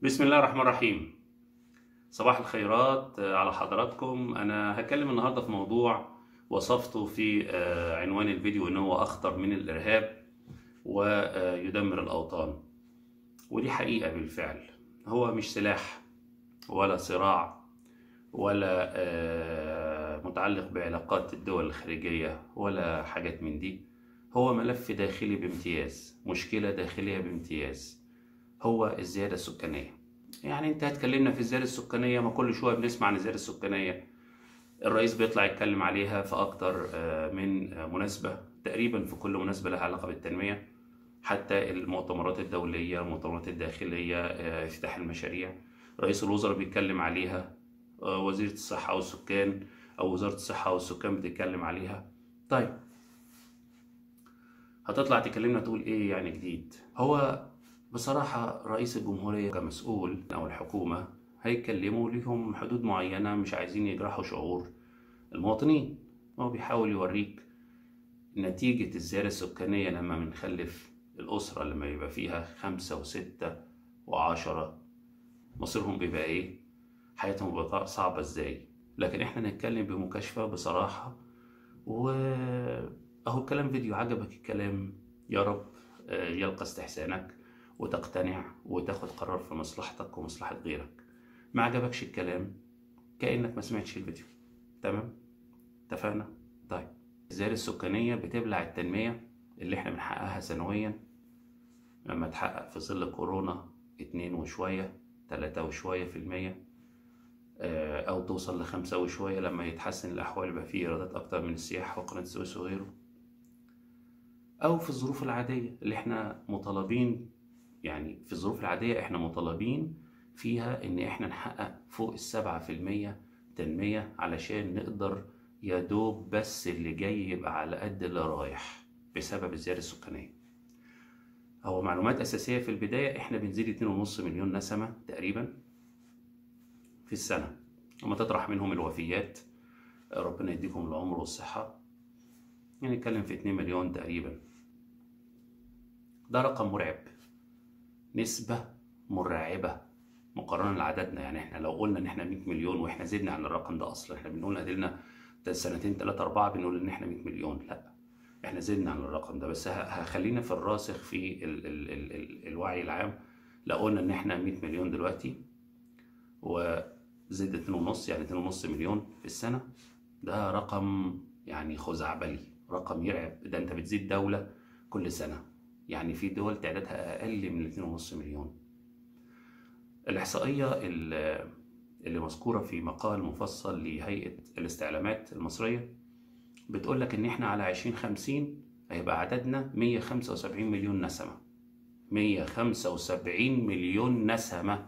بسم الله الرحمن الرحيم صباح الخيرات على حضراتكم انا هتكلم النهارده في موضوع وصفته في آه، عنوان الفيديو ان هو اخطر من الارهاب ويدمر الاوطان ودي حقيقه بالفعل هو مش سلاح ولا صراع ولا آه، متعلق بعلاقات الدول الخارجيه ولا حاجات من دي هو ملف داخلي بامتياز مشكله داخليه بامتياز هو الزيادة السكانية يعني انت هتكلمنا في الزيادة السكانية ما كل شوية بنسمع عن الزيادة السكانية الرئيس بيطلع يتكلم عليها في أكتر آه، من آه، مناسبة تقريبا في كل مناسبة لها علاقة بالتنمية حتى المؤتمرات الدولية المؤتمرات الداخلية آه، افتتاح المشاريع رئيس الوزراء بيتكلم عليها آه، وزيرة الصحة والسكان أو وزارة الصحة والسكان بتتكلم عليها طيب هتطلع تكلمنا تقول ايه يعني جديد هو بصراحة رئيس الجمهورية كمسؤول أو الحكومة هيتكلموا ليهم حدود معينة مش عايزين يجرحوا شعور المواطنين هو بيحاول يوريك نتيجة الزيادة السكانية لما بنخلف الأسرة لما يبقى فيها خمسة وستة وعشرة مصيرهم بيبقى إيه حياتهم بتبقى صعبة إزاي لكن إحنا نتكلم بمكاشفة بصراحة وأهو الكلام فيديو عجبك الكلام يا رب آه، يلقى استحسانك وتقتنع وتاخد قرار في مصلحتك ومصلحة غيرك ما عجبكش الكلام كأنك ما سمعتش الفيديو تمام اتفقنا طيب الزيادة السكانية بتبلع التنمية اللي احنا بنحققها سنويا لما تحقق في ظل كورونا اتنين وشوية تلاتة وشوية في المية آه، أو توصل لخمسة وشوية لما يتحسن الأحوال يبقى فيه إيرادات أكتر من السياحة وقناة السويس وغيره أو في الظروف العادية اللي احنا مطالبين يعني في الظروف العادية احنا مطالبين فيها ان احنا نحقق فوق السبعة في المية تنمية علشان نقدر يا دوب بس اللي جاي يبقى على قد اللي رايح بسبب الزيادة السكانية هو معلومات أساسية في البداية احنا بنزيد 2.5 مليون نسمة تقريبا في السنة وما تطرح منهم الوفيات ربنا يديكم العمر والصحة يعني نتكلم في 2 مليون تقريبا ده رقم مرعب نسبة مرعبة مقارنة لعددنا يعني احنا لو قلنا ان احنا 100 مليون واحنا زدنا عن الرقم ده اصلا احنا بنقول اديلنا سنتين ثلاثة أربعة بنقول ان احنا 100 مليون لا احنا زدنا عن الرقم ده بس ه- هخلينا في الراسخ في ال ال ال ال الوعي العام لو قلنا ان احنا 100 مليون دلوقتي وزد 2.5 يعني 2.5 مليون في السنة ده رقم يعني خزعبلي رقم يرعب ده انت بتزيد دولة كل سنة يعني في دول تعدادها أقل من 2.5 مليون الإحصائية ال- اللي مذكورة في مقال مفصل لهيئة الاستعلامات المصرية بتقول لك إن إحنا على 2050 هيبقى عددنا 175 مليون نسمة 175 مليون نسمة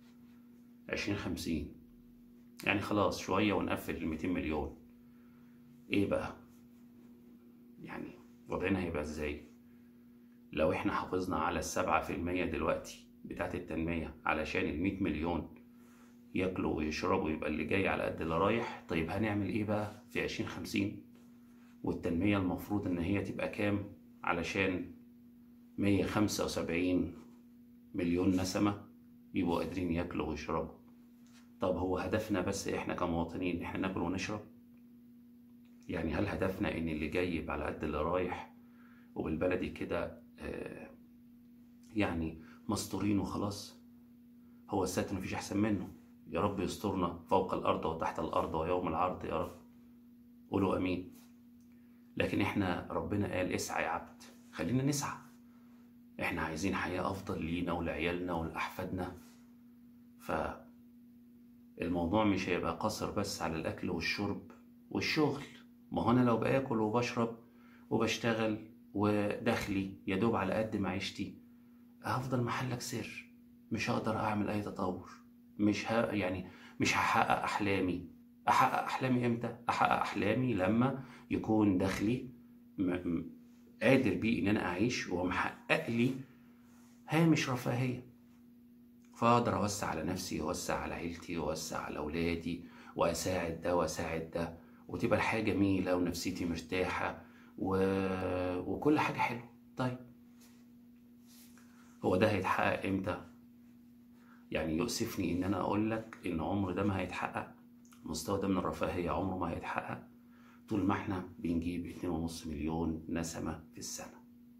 2050 يعني خلاص شوية ونقفل ال 200 مليون إيه بقى؟ يعني وضعنا هيبقى إزاي؟ لو احنا حافظنا على السبعة في المية دلوقتي بتاعت التنمية علشان المية مليون ياكلوا ويشربوا يبقى اللي جاي على قد اللي رايح طيب هنعمل ايه بقى في عشرين خمسين والتنمية المفروض ان هي تبقى كام علشان مية خمسة وسبعين مليون نسمة يبقوا قادرين ياكلوا ويشربوا طب هو هدفنا بس احنا كمواطنين احنا ناكل ونشرب يعني هل هدفنا ان اللي جاي يبقى على قد اللي رايح وبالبلدي كده آه، يعني مستورين وخلاص هو الستر مفيش احسن منه يا رب يسترنا فوق الارض وتحت الارض ويوم العرض يا رب قولوا امين لكن احنا ربنا قال اسعى يا عبد خلينا نسعى احنا عايزين حياة افضل لينا ولعيالنا ولاحفادنا ف الموضوع مش هيبقى قصر بس على الاكل والشرب والشغل ما هو انا لو باكل وبشرب وبشتغل ودخلي يا دوب على قد معيشتي هفضل محلك سر مش هقدر اعمل اي تطور مش ه... يعني مش هحقق احلامي احقق احلامي امتى احقق احلامي لما يكون دخلي م... م... قادر بيه ان انا اعيش ومحقق لي هامش رفاهيه فاقدر اوسع على نفسي واوسع على عيلتي واوسع على اولادي واساعد ده واساعد ده وتبقى الحياه جميله ونفسيتي مرتاحه و... وكل حاجه حلوه طيب هو ده هيتحقق امتى يعني يؤسفني ان انا اقول لك ان عمر ده ما هيتحقق المستوى ده من الرفاهية عمره ما هيتحقق طول ما احنا بنجيب اتنين ونص مليون نسمة في السنة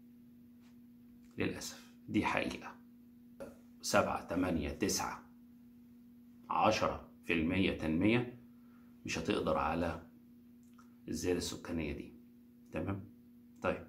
للأسف دي حقيقة سبعة تمانية تسعة عشرة في المية تنمية مش هتقدر على الزيادة السكانية دي تمام طيب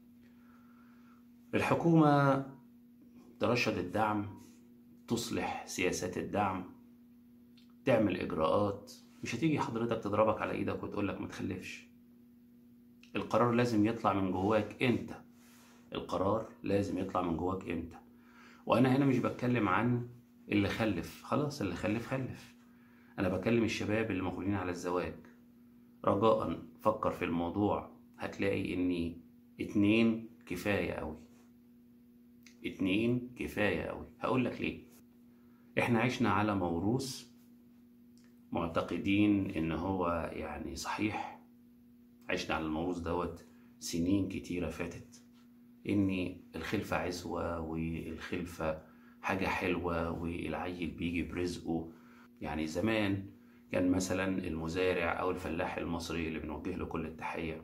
الحكومة ترشد الدعم تصلح سياسات الدعم تعمل إجراءات مش هتيجي حضرتك تضربك على إيدك وتقولك ما تخلفش القرار لازم يطلع من جواك أنت القرار لازم يطلع من جواك أنت وأنا هنا مش بتكلم عن اللي خلف خلاص اللي خلف خلف أنا بكلم الشباب اللي مقبلين على الزواج رجاء فكر في الموضوع هتلاقي إن اتنين كفاية أوي اتنين كفاية أوي هقول لك ليه احنا عشنا على موروث معتقدين ان هو يعني صحيح عشنا على الموروث دوت سنين كتيرة فاتت ان الخلفة عزوة والخلفة حاجة حلوة والعيل بيجي برزقه يعني زمان كان مثلا المزارع او الفلاح المصري اللي بنوجه له كل التحية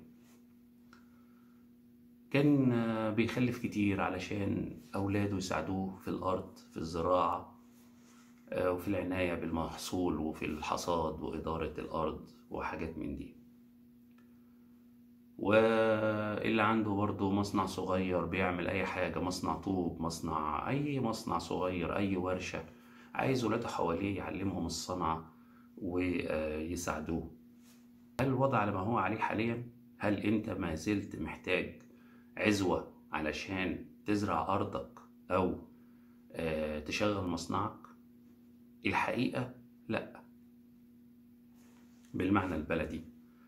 كان بيخلف كتير علشان اولاده يساعدوه في الارض في الزراعة وفي العناية بالمحصول وفي الحصاد وإدارة الأرض وحاجات من دي واللي عنده برضه مصنع صغير بيعمل أي حاجة مصنع طوب مصنع أي مصنع صغير أي ورشة عايز ولاده حواليه يعلمهم الصنعة ويساعدوه هل الوضع على ما هو عليه حاليا؟ هل أنت ما زلت محتاج عزوة علشان تزرع أرضك أو تشغل مصنعك؟ الحقيقة لا بالمعنى البلدي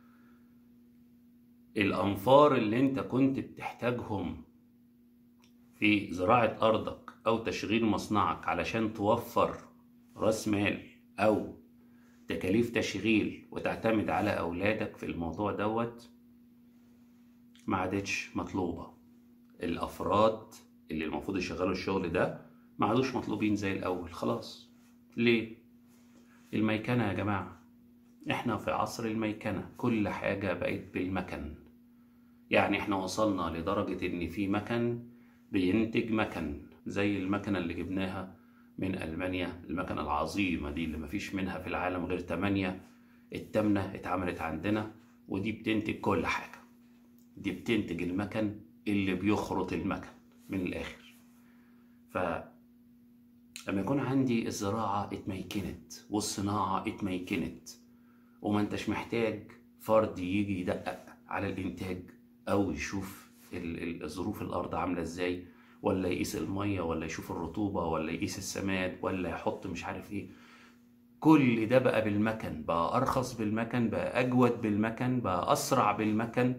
الأنفار اللي أنت كنت بتحتاجهم في زراعة أرضك أو تشغيل مصنعك علشان توفر رأس مال أو تكاليف تشغيل وتعتمد على أولادك في الموضوع دوت ما عادتش مطلوبة الأفراد اللي المفروض يشغلوا الشغل ده ما عادوش مطلوبين زي الأول خلاص ليه؟ الميكنة يا جماعة احنا في عصر الميكنة كل حاجة بقت بالمكن يعني احنا وصلنا لدرجة ان في مكن بينتج مكن زي المكنة اللي جبناها من ألمانيا المكنة العظيمة دي اللي مفيش منها في العالم غير تمانية التامنة اتعملت عندنا ودي بتنتج كل حاجة دي بتنتج المكن اللي بيخرط المكن من الآخر ف لما يكون عندي الزراعة اتميكنت والصناعة اتميكنت وما انتش محتاج فرد يجي يدقق على الانتاج او يشوف ظروف الارض عاملة ازاي ولا يقيس المية ولا يشوف الرطوبة ولا يقيس السماد ولا يحط مش عارف ايه كل ده بقى بالمكن بقى ارخص بالمكن بقى اجود بالمكن بقى اسرع بالمكن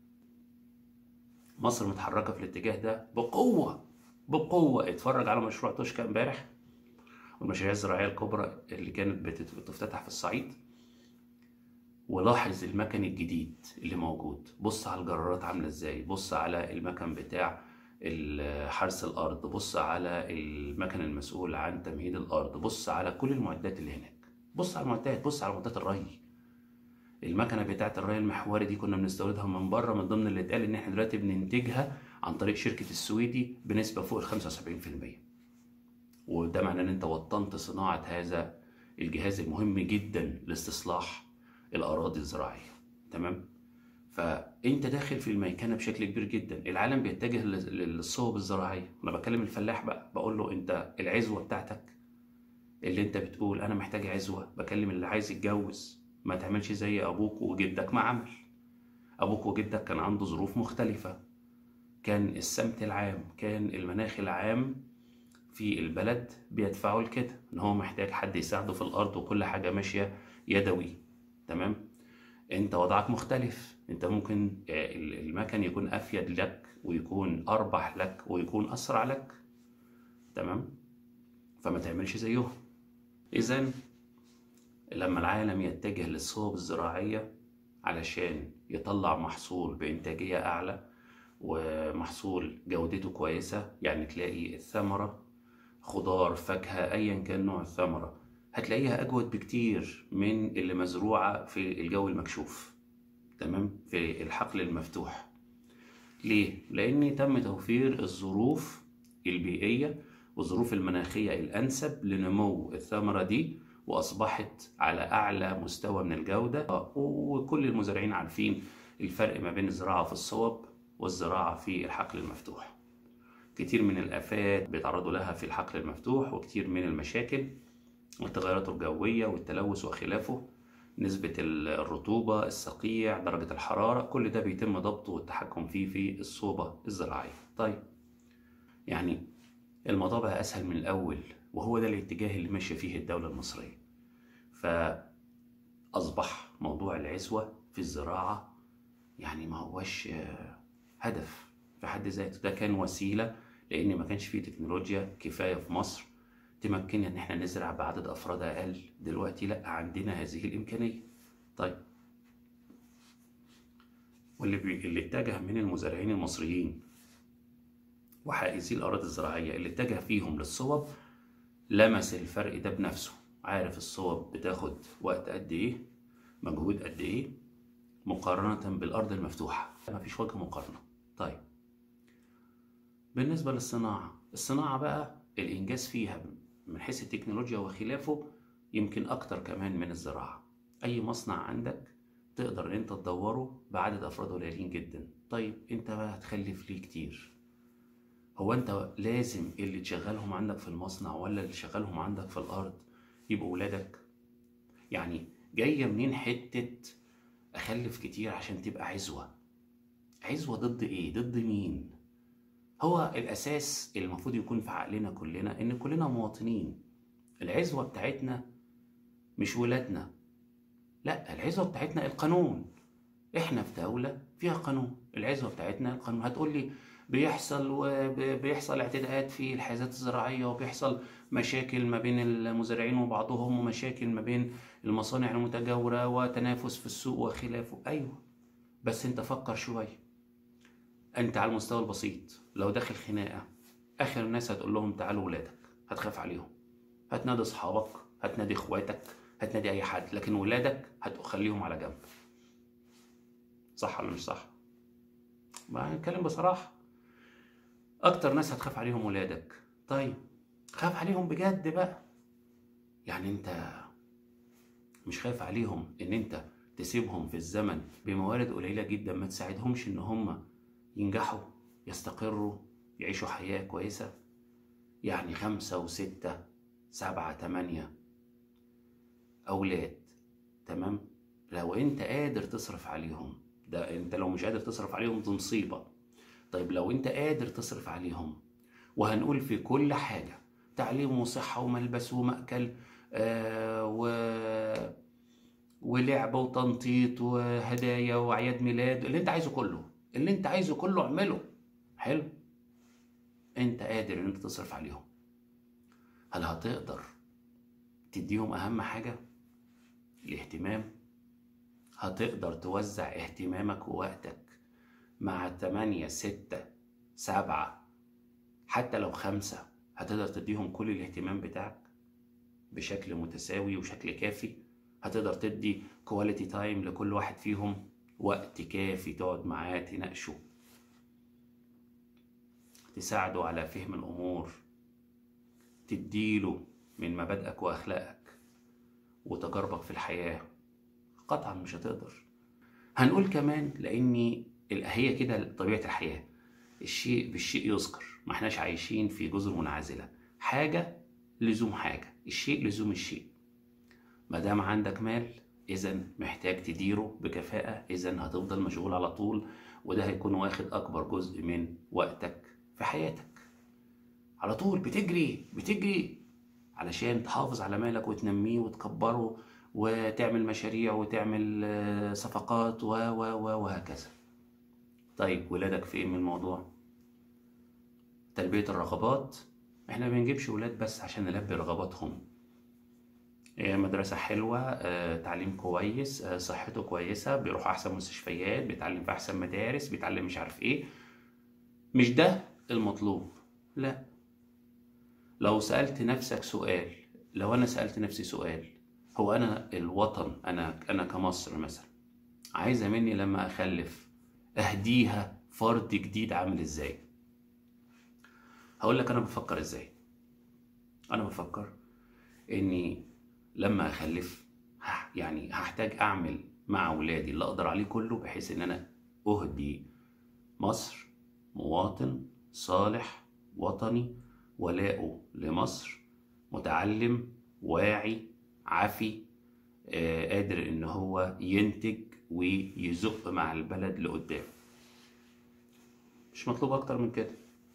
مصر متحركة في الاتجاه ده بقوة بقوة اتفرج على مشروع توشكا امبارح والمشاريع الزراعية الكبرى اللي كانت بتفتتح في الصعيد ولاحظ المكن الجديد اللي موجود بص على الجرارات عاملة ازاي بص على المكن بتاع حرث الأرض بص على المكن المسؤول عن تمهيد الأرض بص على كل المعدات اللي هناك بص على المعدات بص على معدات الري المكنه بتاعه الري المحوري دي كنا بنستوردها من بره من ضمن اللي اتقال ان احنا دلوقتي بننتجها عن طريق شركه السويدي بنسبه فوق ال 75% وده معناه ان انت وطنت صناعه هذا الجهاز المهم جدا لاستصلاح الاراضي الزراعيه تمام فانت داخل في الميكنه بشكل كبير جدا العالم بيتجه للصوب الزراعيه انا بكلم الفلاح بقى بقول له انت العزوه بتاعتك اللي انت بتقول انا محتاج عزوه بكلم اللي عايز يتجوز ما تعملش زي ابوك وجدك ما عمل ابوك وجدك كان عنده ظروف مختلفه كان السمت العام كان المناخ العام في البلد بيدفعوا لكده ان هو محتاج حد يساعده في الارض وكل حاجه ماشيه يدوي تمام انت وضعك مختلف انت ممكن المكن يكون افيد لك ويكون اربح لك ويكون اسرع لك تمام فما تعملش زيهم اذا لما العالم يتجه للصوب الزراعية علشان يطلع محصول بإنتاجية أعلى ومحصول جودته كويسة يعني تلاقي الثمرة خضار فاكهة أيا كان نوع الثمرة هتلاقيها أجود بكتير من اللي مزروعة في الجو المكشوف تمام في الحقل المفتوح ليه؟ لأن تم توفير الظروف البيئية والظروف المناخية الأنسب لنمو الثمرة دي وأصبحت على أعلى مستوى من الجودة وكل المزارعين عارفين الفرق ما بين الزراعة في الصوب والزراعة في الحقل المفتوح كتير من الآفات بيتعرضوا لها في الحقل المفتوح وكتير من المشاكل التغيرات الجوية والتلوث وخلافه نسبة الرطوبة الصقيع درجة الحرارة كل ده بيتم ضبطه والتحكم فيه في الصوبة الزراعية طيب يعني الموضوع بقى أسهل من الأول وهو ده الاتجاه اللي ماشية فيه الدولة المصرية فأصبح موضوع العزوة في الزراعة يعني ما هوش هدف في حد ذاته ده كان وسيلة لأن ما كانش فيه تكنولوجيا كفاية في مصر تمكننا ان احنا نزرع بعدد افراد اقل دلوقتي لا عندنا هذه الامكانيه طيب واللي بي... اللي اتجه من المزارعين المصريين وحائزي الاراضي الزراعيه اللي اتجه فيهم للصوب لمس الفرق ده بنفسه عارف الصوب بتاخد وقت قد ايه مجهود قد ايه مقارنه بالارض المفتوحه ما فيش وجه مقارنه طيب بالنسبه للصناعه الصناعه بقى الانجاز فيها من حيث التكنولوجيا وخلافه يمكن أكتر كمان من الزراعة أي مصنع عندك تقدر إن أنت تدوره بعدد أفراد قليلين جدا طيب أنت بقى هتخلف ليه كتير هو أنت لازم اللي تشغلهم عندك في المصنع ولا اللي تشغلهم عندك في الأرض يبقوا ولادك يعني جاية منين حتة أخلف كتير عشان تبقى عزوة عزوة ضد إيه؟ ضد مين؟ هو الأساس اللي المفروض يكون في عقلنا كلنا إن كلنا مواطنين العزوة بتاعتنا مش ولادنا لا العزوة بتاعتنا القانون احنا في دولة فيها قانون العزوة بتاعتنا القانون هتقول لي بيحصل وبيحصل اعتداءات في الحيازات الزراعية وبيحصل مشاكل ما بين المزارعين وبعضهم ومشاكل ما بين المصانع المتجاورة وتنافس في السوق وخلافه أيوة بس انت فكر شوية انت على المستوى البسيط لو داخل خناقه اخر الناس هتقول لهم تعالوا ولادك هتخاف عليهم هتنادي اصحابك هتنادي اخواتك هتنادي اي حد لكن ولادك هتخليهم على جنب صح ولا مش صح ما نتكلم بصراحه اكتر ناس هتخاف عليهم ولادك طيب خاف عليهم بجد بقى يعني انت مش خايف عليهم ان انت تسيبهم في الزمن بموارد قليله جدا ما تساعدهمش ان هم ينجحوا يستقروا يعيشوا حياة كويسة يعني خمسة وستة سبعة تمانية أولاد تمام لو أنت قادر تصرف عليهم ده أنت لو مش قادر تصرف عليهم دي مصيبة طيب لو أنت قادر تصرف عليهم وهنقول في كل حاجة تعليم وصحة وملبس ومأكل آه و... ولعبة وتنطيط وهدايا وأعياد ميلاد اللي أنت عايزه كله اللي أنت عايزه كله اعمله حلو انت قادر ان انت تصرف عليهم هل هتقدر تديهم اهم حاجة الاهتمام هتقدر توزع اهتمامك ووقتك مع تمانية ستة سبعة حتى لو خمسة هتقدر تديهم كل الاهتمام بتاعك بشكل متساوي وشكل كافي هتقدر تدي كواليتي تايم لكل واحد فيهم وقت كافي تقعد معاه تناقشه تساعده على فهم الأمور تديله من مبادئك وأخلاقك وتجاربك في الحياة قطعا مش هتقدر هنقول كمان لأني هي كده طبيعة الحياة الشيء بالشيء يذكر ما احناش عايشين في جزر منعزلة حاجة لزوم حاجة الشيء لزوم الشيء ما دام عندك مال إذا محتاج تديره بكفاءة إذا هتفضل مشغول على طول وده هيكون واخد أكبر جزء من وقتك في حياتك على طول بتجري بتجري علشان تحافظ على مالك وتنميه وتكبره وتعمل مشاريع وتعمل صفقات و و و وهكذا طيب ولادك في ايه من الموضوع تلبية الرغبات احنا ما بنجيبش ولاد بس عشان نلبي رغباتهم مدرسة حلوة تعليم كويس صحته كويسة بيروح أحسن مستشفيات بيتعلم في أحسن مدارس بيتعلم مش عارف إيه مش ده المطلوب لا لو سألت نفسك سؤال لو أنا سألت نفسي سؤال هو أنا الوطن أنا أنا كمصر مثلا عايزة مني لما أخلف أهديها فرد جديد عامل إزاي هقول لك أنا بفكر إزاي أنا بفكر إني لما أخلف هح- يعني هحتاج أعمل مع ولادي اللي أقدر عليه كله بحيث إن أنا أهدي مصر مواطن صالح وطني ولاؤه لمصر متعلم واعي عفي آه، قادر ان هو ينتج ويزق مع البلد لقدام مش مطلوب اكتر من كده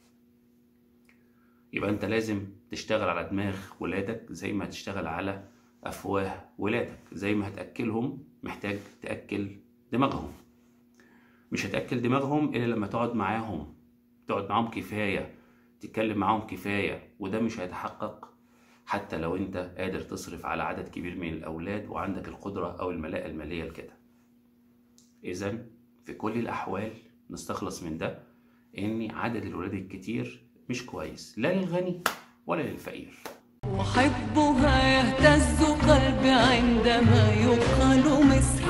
يبقى انت لازم تشتغل على دماغ ولادك زي ما تشتغل على افواه ولادك زي ما هتاكلهم محتاج تاكل دماغهم مش هتاكل دماغهم الا لما تقعد معاهم تقعد معاهم كفايه تتكلم معاهم كفايه وده مش هيتحقق حتى لو انت قادر تصرف على عدد كبير من الاولاد وعندك القدره او الملاءه الماليه لكده اذا في كل الاحوال نستخلص من ده ان عدد الولاد الكتير مش كويس لا للغني ولا للفقير أحبها يهتز قلبي عندما يقال مصر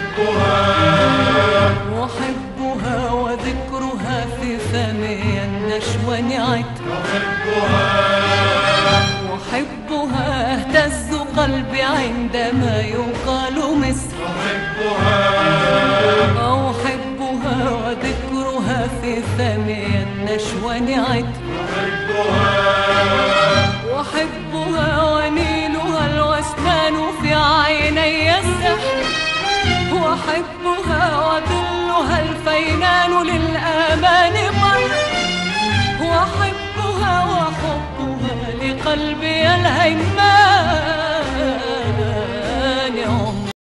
أحبها وذكرها في فمي النشوى نعت أحبها اهتز قلبي عندما يقال مصر أحبها وذكرها في فمي النشوى نعت وأحبها ونيلها الوسنان في عيني السحر وأحبها وظلها الفينان للآمان بحر وأحبها وحبها لقلبي الهيمان